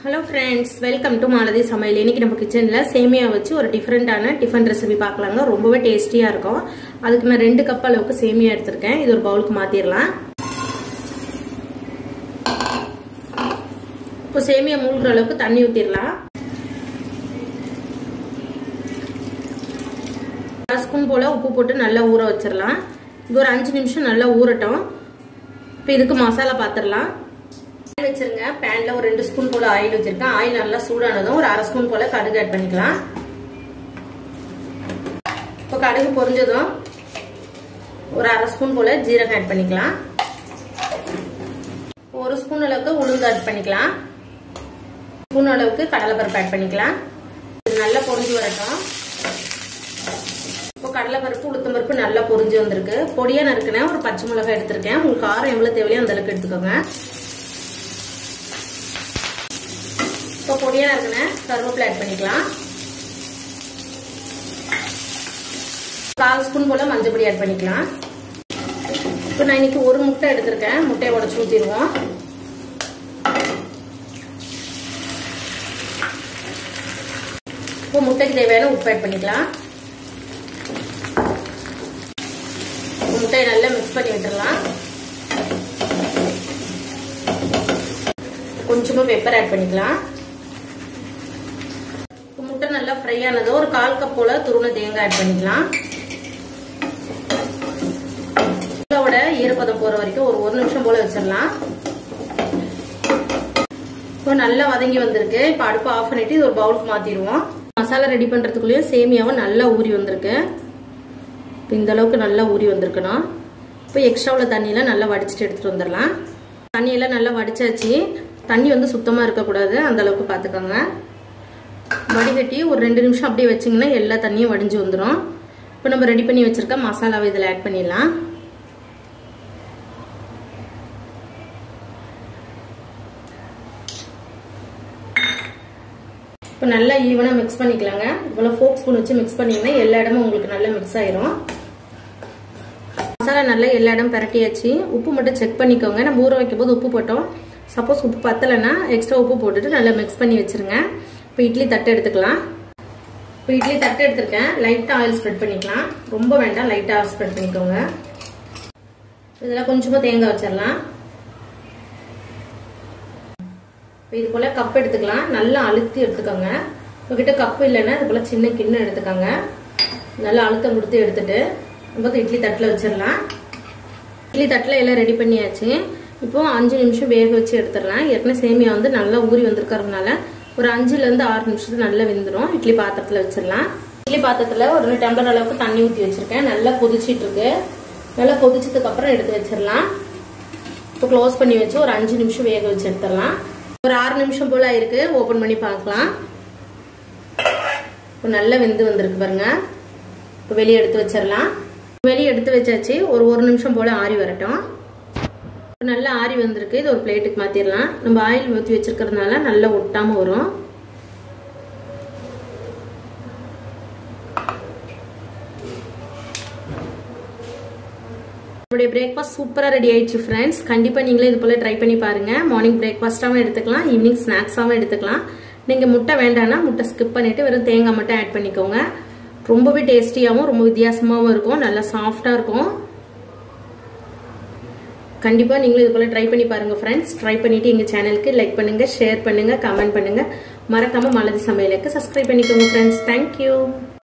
hello friends welcome to Malathi சமையல் இன்னைக்கு நம்ம கிச்சனில் சேமியா வச்சு ஒரு டிஃப்ரெண்ட்டான டிஃபன் ரெசிபி பார்க்கலாங்க ரொம்பவே டேஸ்டியாக இருக்கும் அதுக்கு நான் ரெண்டு கப் அளவுக்கு சேமியா எடுத்திருக்கேன் இது ஒரு பவுலுக்கு மாற்றிடலாம் இப்போ சேமியா மூழ்கிற அளவுக்கு தண்ணி ஊற்றிடலாம் அரை ஸ்பூன் போல் உப்பு போட்டு நல்லா ஊற வச்சிடலாம் இது ஒரு அஞ்சு நிமிஷம் நல்லா ஊறட்டும் இப்போ இதுக்கு மசாலா பார்த்துடலாம் பேன் வச்சிருங்க பேன்ல ஒரு ரெண்டு ஸ்பூன் போல ஆயில் வச்சிருக்கேன் ஆயில் நல்லா சூடானதும் ஒரு அரை ஸ்பூன் போல கடுகு ஆட் பண்ணிக்கலாம் இப்போ கடுகு பொரிஞ்சதும் ஒரு அரை ஸ்பூன் போல ஜீரகம் ஆட் பண்ணிக்கலாம் ஒரு ஸ்பூன் அளவுக்கு உளுந்து ஆட் பண்ணிக்கலாம் ஸ்பூன் அளவுக்கு கடலைப்பருப்பு ஆட் பண்ணிக்கலாம் நல்லா பொரிஞ்சு வரட்டும் இப்போ கடலைப்பருப்பு உளுத்தம் பருப்பு நல்லா பொரிஞ்சு வந்திருக்கு பொடியா நறுக்கினேன் ஒரு பச்சை மிளகாய் எடுத்திருக்கேன் உங்களுக்கு காரம் எவ்வளவு தேவையோ அந்த அளவுக்கு எடுத்துக்கோங்க இப்போ பொடியா நறுக்கின கருவேப்பிலை ஆட் பண்ணிக்கலாம் கால் ஸ்பூன் போல மஞ்சள் பொடி ஆட் பண்ணிக்கலாம் இப்போ நான் இன்னைக்கு ஒரு முட்டை எடுத்திருக்கேன் முட்டையை உடச்சு ஊற்றிடுவோம் இப்போ முட்டைக்கு தேவையான உப்பு ஆட் பண்ணிக்கலாம் முட்டையை நல்லா மிக்ஸ் பண்ணி விட்டுடலாம் கொஞ்சமா பெப்பர் ஆட் பண்ணிக்கலாம் முட்டை நல்லா ஃப்ரை ஆனதும் ஒரு கால் கப் போல துருண தேங்காய் ஆட் பண்ணிக்கலாம் முட்டையோட ஈரப்பதம் போற வரைக்கும் ஒரு ஒரு நிமிஷம் போல வச்சிடலாம் இப்போ நல்லா வதங்கி வந்திருக்கு இப்போ அடுப்பு ஆஃப் பண்ணிட்டு இது ஒரு பவுலுக்கு மாத்திடுவோம் மசாலா ரெடி பண்றதுக்குள்ளேயும் சேமியாவும் நல்லா ஊறி வந்திருக்கு இப்போ இந்த அளவுக்கு நல்லா ஊறி வந்திருக்கணும் இப்போ எக்ஸ்ட்ரா உள்ள தண்ணியெல்லாம் நல்லா வடிச்சிட்டு எடுத்துட்டு வந்துடலாம் தண்ணியெல்லாம் நல்லா வடிச்சாச்சு தண்ணி வந்து சுத்தமாக இருக்கக்கூடாது அந்த அளவுக்கு பார்த்துக்கோங்க வடிகட்டி ஒரு ரெண்டு நிமிஷம் அப்படியே வச்சிங்கன்னா எல்லா தண்ணியும் வடிஞ்சு வந்துடும் இப்போ நம்ம ரெடி பண்ணி வச்சுருக்க மசாலாவை இதில் ஆட் பண்ணிடலாம் இப்போ நல்லா ஈவனாக மிக்ஸ் பண்ணிக்கலாங்க இவ்வளோ ஃபோக் ஸ்பூன் வச்சு மிக்ஸ் பண்ணிங்கன்னா எல்லா இடமும் உங்களுக்கு நல்லா மிக்ஸ் ஆயிரும் மசாலா நல்லா எல்லா இடம் பரட்டியாச்சு உப்பு மட்டும் செக் பண்ணிக்கோங்க நம்ம ஊற வைக்கும் போது உப்பு போட்டோம் சப்போஸ் உப்பு பத்தலைன்னா எக்ஸ்ட்ரா உப்பு போட்டுட்டு நல்லா மிக்ஸ் பண்ணி வச்சிருங்க இப்போ இட்லி தட்டு எடுத்துக்கலாம் இப்போ இட்லி தட்டு எடுத்துருக்கேன் லைட்டாக ஆயில் ஸ்ப்ரெட் பண்ணிக்கலாம் ரொம்ப வேண்டாம் லைட்டாக ஆயில் ஸ்ப்ரெட் பண்ணிக்கோங்க இதில் கொஞ்சமாக தேங்காய் வச்சிடலாம் இது போல் கப் எடுத்துக்கலாம் நல்லா அழுத்தி எடுத்துக்கோங்க உங்ககிட்ட கப்பு இல்லைன்னா இது போல் சின்ன கிண்ணம் எடுத்துக்கோங்க நல்லா அழுத்தம் கொடுத்து எடுத்துட்டு நம்ம இட்லி தட்டில் வச்சிடலாம் இட்லி தட்டில் எல்லாம் ரெடி பண்ணியாச்சு இப்போ அஞ்சு நிமிஷம் வேக வச்சு எடுத்துடலாம் ஏற்கனவே சேமியா வந்து நல்லா ஊறி வந்திருக்கிறதுனால ஒரு அஞ்சுலேருந்து ஆறு நிமிஷத்துக்கு நல்லா வெந்துடும் இட்லி பாத்திரத்தில் வச்சிடலாம் இட்லி பாத்திரத்தில் ஒரு ரெண்டு டம்ளர் அளவுக்கு தண்ணி ஊற்றி வச்சிருக்கேன் நல்லா கொதிச்சிட்டு இருக்கு நல்லா கொதிச்சதுக்கு அப்புறம் எடுத்து வச்சிடலாம் இப்போ க்ளோஸ் பண்ணி வச்சு ஒரு அஞ்சு நிமிஷம் வேக வச்சு எடுத்துடலாம் ஒரு ஆறு நிமிஷம் போல ஆயிருக்கு ஓப்பன் பண்ணி பார்க்கலாம் இப்போ நல்லா வெந்து வந்திருக்கு பாருங்க இப்போ வெளியே எடுத்து வச்சிடலாம் வெளியே எடுத்து வச்சாச்சு ஒரு ஒரு நிமிஷம் போல ஆறி வரட்டும் நல்லா ஆறி வந்திருக்கு இது ஒரு பிளேட்டுக்கு மாத்திரலாம் நம்ம ஆயில் ஊற்றி வச்சிருக்கிறதுனால நல்லா ஒட்டாம வரும் நம்மளுடைய பிரேக்ஃபாஸ்ட் சூப்பராக ரெடி ஆயிடுச்சு ஃப்ரெண்ட்ஸ் கண்டிப்பாக நீங்களே இது போல் ட்ரை பண்ணி பாருங்க மார்னிங் பிரேக்ஃபாஸ்ட்டாகவும் எடுத்துக்கலாம் ஈவினிங் ஸ்நாக்ஸாகவும் எடுத்துக்கலாம் நீங்கள் முட்டை வேண்டாம்னா முட்டை ஸ்கிப் பண்ணிட்டு வெறும் தேங்காய் மட்டும் ஆட் பண்ணிக்கோங்க ரொம்பவே டேஸ்டியாகவும் ரொம்ப வித்தியாசமாகவும் இருக்கும் நல்லா சாஃப்டாக இருக்கும் கண்டிப்பாக நீங்களும் இது போல் ட்ரை பண்ணி பாருங்கள் ஃப்ரெண்ட்ஸ் ட்ரை பண்ணிவிட்டு எங்கள் சேனலுக்கு லைக் பண்ணுங்கள் ஷேர் பண்ணுங்கள் கமெண்ட் பண்ணுங்கள் மறக்காமல் மலதி சமையலுக்கு சப்ஸ்கிரைப் பண்ணிக்கோங்க ஃப்ரெண்ட்ஸ் தேங்க்யூ